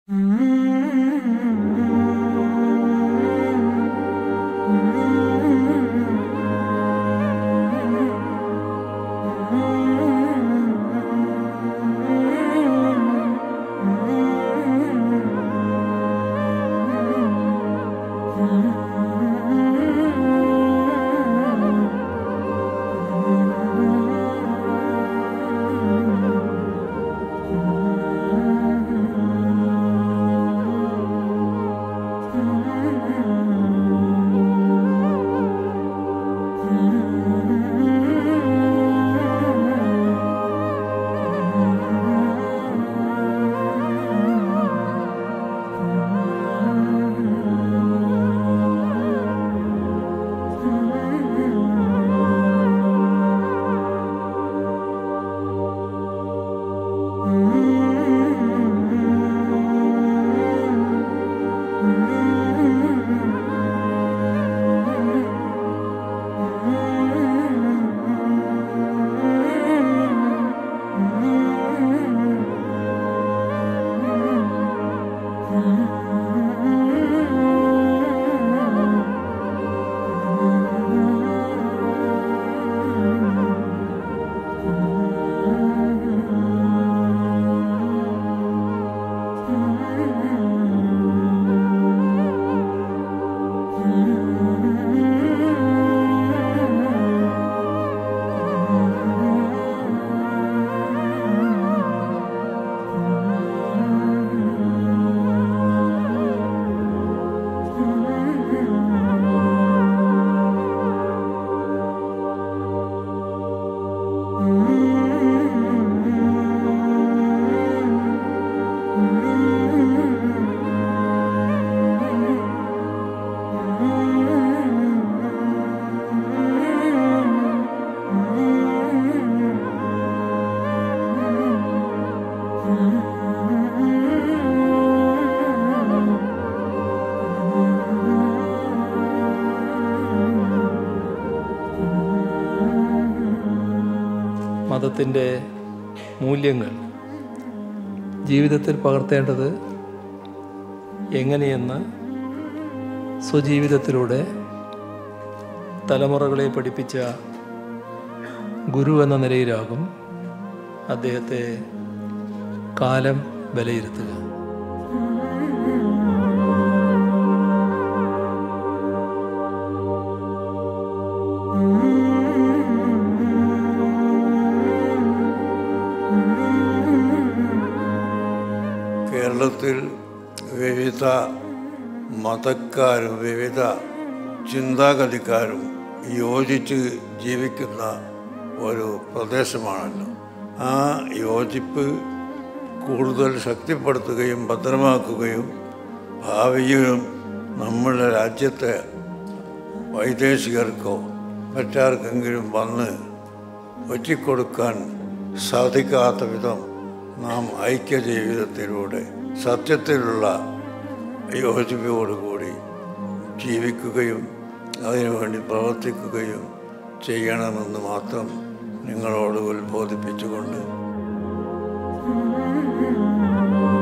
മതത്തിൻ്റെ മൂല്യങ്ങൾ ജീവിതത്തിൽ പകർത്തേണ്ടത് എങ്ങനെയെന്ന് സ്വജീവിതത്തിലൂടെ തലമുറകളെ പഠിപ്പിച്ച ഗുരു എന്ന നിലയിലാകും അദ്ദേഹത്തെ കാലം വിലയിരുത്തുക കേരളത്തിൽ വിവിധ മതക്കാരും വിവിധ ചിന്താഗതിക്കാരും യോജിച്ച് ജീവിക്കുന്ന ഒരു പ്രദേശമാണല്ലോ ആ യോജിപ്പ് കൂടുതൽ ശക്തിപ്പെടുത്തുകയും ഭദ്രമാക്കുകയും ഭാവിയിലും നമ്മുടെ രാജ്യത്തെ വൈദേശികർക്കോ മറ്റാർക്കെങ്കിലും വന്ന് ഒറ്റിക്കൊടുക്കാൻ സാധിക്കാത്ത വിധം നാം ഐക്യ ജീവിതത്തിലൂടെ സത്യത്തിലുള്ള യോജിപ്പോടുകൂടി ജീവിക്കുകയും അതിനുവേണ്ടി പ്രവർത്തിക്കുകയും ചെയ്യണമെന്ന് മാത്രം നിങ്ങളോട് ഉത്ബോധിപ്പിച്ചുകൊണ്ട്